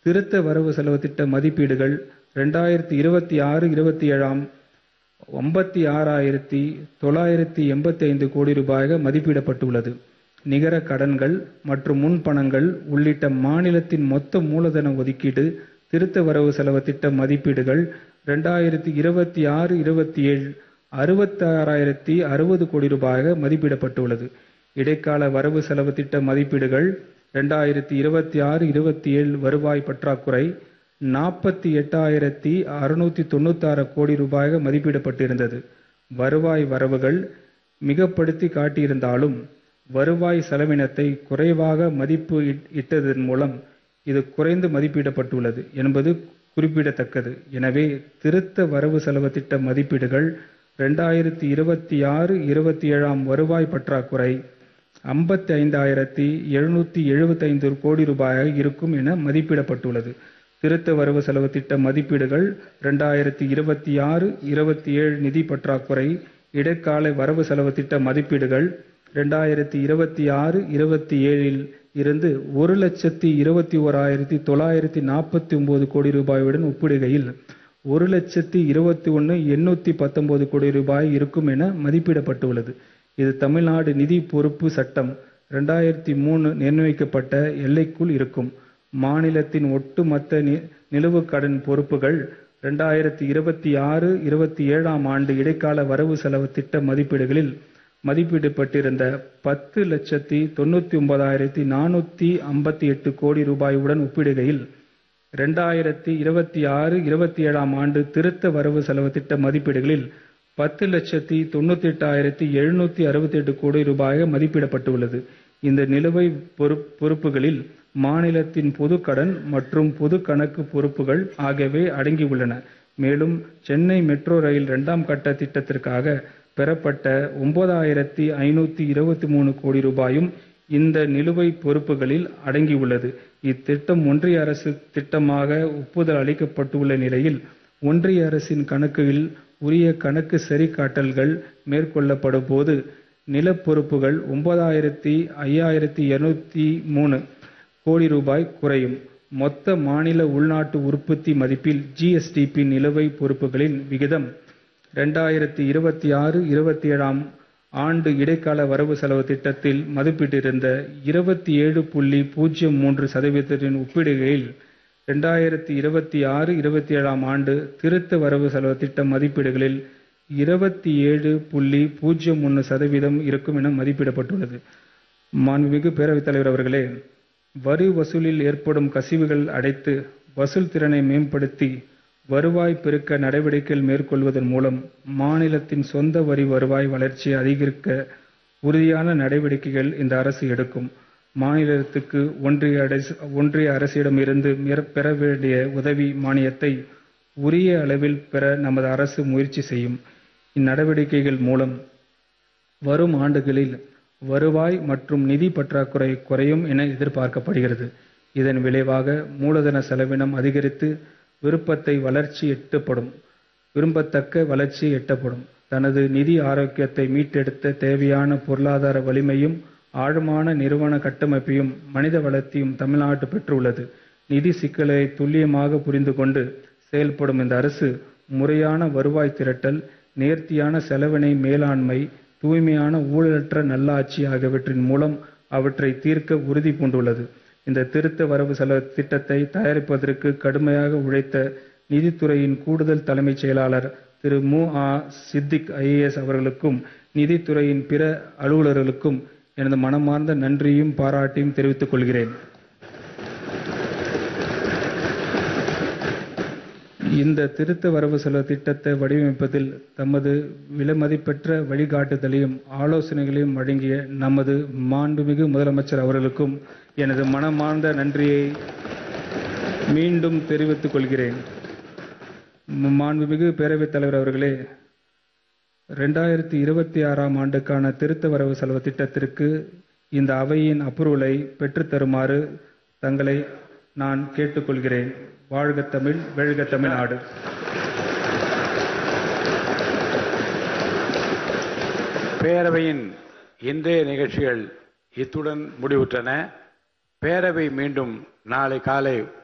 திருத்த வரவு செலவு திட்ட மதிப்பீடுகள் ரெண்டாயிரத்தி இருபத்தி ஆறு இருபத்தி ஏழாம் ஐம்பத்தி ஆறாயிரத்தி தொள்ளாயிரத்தி எண்பத்தி ஐந்து கோடி ரூபாயாக மதிப்பிடப்பட்டுள்ளது நிகர கடன்கள் மற்றும் முன்பணங்கள் உள்ளிட்ட மாநிலத்தின் மொத்த மூலதன ஒதுக்கீடு திருத்த வரவு செலவு திட்ட மதிப்பீடுகள் ரெண்டாயிரத்தி இருபத்தி ஆறு இருபத்தி ஏழு அறுபத்தாறாயிரத்தி அறுபது கோடி ரூபாயாக மதிப்பிடப்பட்டுள்ளது இடைக்கால வரவு செலவு திட்ட மதிப்பீடுகள் ரெண்டாயிரத்தி இருபத்தி ஆறு இருபத்தி ஏழு வருவாய் பற்றாக்குறை நாற்பத்தி எட்டாயிரத்தி அறுநூத்தி தொண்ணூத்தாறு கோடி ரூபாயாக மதிப்பிடப்பட்டிருந்தது வருவாய் வரவுகள் மிகப்படுத்தி காட்டியிருந்தாலும் வருவாய் செலவினத்தை குறைவாக மதிப்பு இட்டதன் மூலம் இது குறைந்து மதிப்பிடப்பட்டுள்ளது என்பது குறிப்பிடத்தக்கது எனவே திருத்த வரவு செலவு திட்ட மதிப்பீடுகள் ரெண்டாயிரத்தி இருபத்தி ஆறு இருபத்தி ஏழாம் வருவாய் பற்றாக்குறை ஐம்பத்தி ஐந்தாயிரத்தி எழுநூத்தி எழுபத்தைந்து கோடி ரூபாயாக இருக்கும் என மதிப்பிடப்பட்டுள்ளது திருத்த வரவு செலவு திட்ட மதிப்பீடுகள் ரெண்டாயிரத்தி இருபத்தி ஆறு இருபத்தி ஏழு நிதி பற்றாக்குறை இடைக்கால வரவு செலவு திட்ட மதிப்பீடுகள் ரெண்டாயிரத்தி இருபத்தி ஆறு இருபத்தி ஏழில் இருந்து ஒரு லட்சத்தி இருபத்தி ஓராயிரத்தி தொள்ளாயிரத்தி நாற்பத்தி ஒன்பது கோடி ரூபாயுடன் ஒப்பிடுகையில் ஒரு லட்சத்தி இருபத்தி ஒன்று எண்ணூத்தி பத்தொன்பது கோடி ரூபாய் இருக்கும் என மதிப்பிடப்பட்டுள்ளது இது தமிழ்நாடு நிதி பொறுப்பு சட்டம் ரெண்டாயிரத்தி மூணு நிர்ணயிக்கப்பட்ட எல்லைக்குள் இருக்கும் மாநிலத்தின் ஒட்டுமொத்த நிலுவு கடன் பொறுப்புகள் ரெண்டாயிரத்தி இருபத்தி ஆறு இருபத்தி ஏழாம் ஆண்டு இடைக்கால வரவு செலவு திட்ட மதிப்பீடுகளில் மதிப்பிடப்பட்டிருந்த பத்து லட்சத்தி தொண்ணூத்தி ஒன்பதாயிரத்தி நானூத்தி ஐம்பத்தி எட்டு கோடி ரூபாயுடன் ஒப்பிடுகையில் ரெண்டாயிரத்தி இருபத்தி ஆறு இருபத்தி ஏழாம் ஆண்டு திருத்த வரவு செலவு திட்ட மதிப்பீடுகளில் பத்து லட்சத்தி தொண்ணூத்தி எட்டாயிரத்தி எழுநூத்தி அறுபத்தி எட்டு கோடி ரூபாயாக மதிப்பிடப்பட்டுள்ளது இந்த நிலுவை பொறுப்புகளில் மாநிலத்தின் பொது கடன் மற்றும் பொது கணக்கு பொறுப்புகள் ஆகியவை அடங்கியுள்ளன மேலும் சென்னை மெட்ரோ ரயில் இரண்டாம் கட்ட திட்டத்திற்காக பெறப்பட்ட ஒன்பதாயிரத்தி ஐநூத்தி இருபத்தி மூணு கோடி ரூபாயும் இந்த நிலுவை பொறுப்புகளில் அடங்கியுள்ளது இத்திட்டம் ஒன்றிய அரசு திட்டமாக ஒப்புதல் அளிக்கப்பட்டுள்ள நிலையில் ஒன்றிய அரசின் கணக்குகளில் உரிய கணக்கு சரிகாட்டல்கள் மேற்கொள்ளப்படும் போது நிலப்பொறுப்புகள் ஒன்பதாயிரத்தி ஐயாயிரத்தி இருநூத்தி மூணு கோடி ரூபாய் குறையும் மொத்த மாநில உள்நாட்டு உற்பத்தி மதிப்பில் ஜிஎஸ்டிபி நிலுவை பொறுப்புகளின் விகிதம் ரெண்டாயிரத்தி இருபத்தி ஆறு இருபத்தி ஏழாம் ஆண்டு இடைக்கால வரவு செலவு திட்டத்தில் மதிப்பிட்டிருந்த இருபத்தி ஏழு புள்ளி பூஜ்ஜியம் மூன்று சதவீதத்தின் ஒப்பிடுகையில் ரெண்டாயிரத்தி இருபத்தி ஆறு இருபத்தி ஏழாம் ஆண்டு திருத்த வரவு செலவு திட்ட மதிப்பீடுகளில் இருபத்தி ஏழு புள்ளி பூஜ்ஜியம் ஒன்று சதவீதம் இருக்கும் என மதிப்பிடப்பட்டுள்ளது மாண்புமிகு பேரவைத் தலைவர் அவர்களே வரி வசூலில் ஏற்படும் கசிவுகள் அடைத்து வசூல் திறனை மேம்படுத்தி வருவாய் பெருக்க நடவடிக்கைகள் மேற்கொள்வதன் மூலம் மாநிலத்தின் சொந்த வரி வருவாய் வளர்ச்சியை அதிகரிக்க உறுதியான நடவடிக்கைகள் இந்த அரசு எடுக்கும் மாநிலத்துக்கு ஒன்றிய அரசு ஒன்றிய அரசிடமிருந்து பெற வேண்டிய உதவி மானியத்தை உரிய அளவில் பெற நமது அரசு முயற்சி செய்யும் இந்நடவடிக்கைகள் மூலம் வரும் ஆண்டுகளில் வருவாய் மற்றும் நிதி பற்றாக்குறை குறையும் என எதிர்பார்க்கப்படுகிறது இதன் விளைவாக மூலதன செலவினம் அதிகரித்து விருப்பத்தை வளர்ச்சி எட்டப்படும் விரும்பத்தக்க வளர்ச்சி எட்டப்படும் தனது நிதி ஆரோக்கியத்தை மீட்டெடுத்த தேவையான பொருளாதார வலிமையும் ஆழமான நிறுவன கட்டமைப்பையும் மனித வளத்தையும் தமிழ்நாடு பெற்றுள்ளது நிதி சிக்கலை துல்லியமாக புரிந்து கொண்டு செயல்படும் இந்த அரசு முறையான வருவாய் திரட்டல் நேர்த்தியான செலவினை மேலாண்மை தூய்மையான ஊழலற்ற நல்லாட்சி ஆகியவற்றின் மூலம் அவற்றை தீர்க்க உறுதி பூண்டுள்ளது இந்த திருத்த வரவு செலவு திட்டத்தை தயாரிப்பதற்கு கடுமையாக உழைத்த நிதித்துறையின் கூடுதல் தலைமைச் செயலாளர் திரு மு ஆ சித்திக் ஐஏஎஸ் அவர்களுக்கும் நிதித்துறையின் பிற அலுவலர்களுக்கும் எனது மனமார்ந்த நன்றியும் பாராட்டியும் தெரிவித்துக் கொள்கிறேன் இந்த திருத்த வரவு செலவு திட்டத்தை வடிவமைப்பதில் தமது விலைமதிப்பெற்ற வழிகாட்டுதலையும் ஆலோசனைகளையும் வழங்கிய நமது மாண்புமிகு முதலமைச்சர் அவர்களுக்கும் எனது மனமார்ந்த நன்றியை மீண்டும் தெரிவித்துக் கொள்கிறேன் மாண்புமிகு பேரவைத் தலைவர் அவர்களே ரெண்டாயிரத்தி இருபத்தி ஆறாம் ஆண்டுக்கான திருத்த வரவு செலவு திட்டத்திற்கு இந்த அவையின் அப்ரூவலை பெற்றுத்தருமாறு தங்களை நான் கேட்டுக்கொள்கிறேன் வாழ்க தமிழ் வெழ்க தமிழ்நாடு பேரவையின் இன்றைய நிகழ்ச்சிகள் இத்துடன் முடிவுற்றன பேரவை மீண்டும் நாளை காலை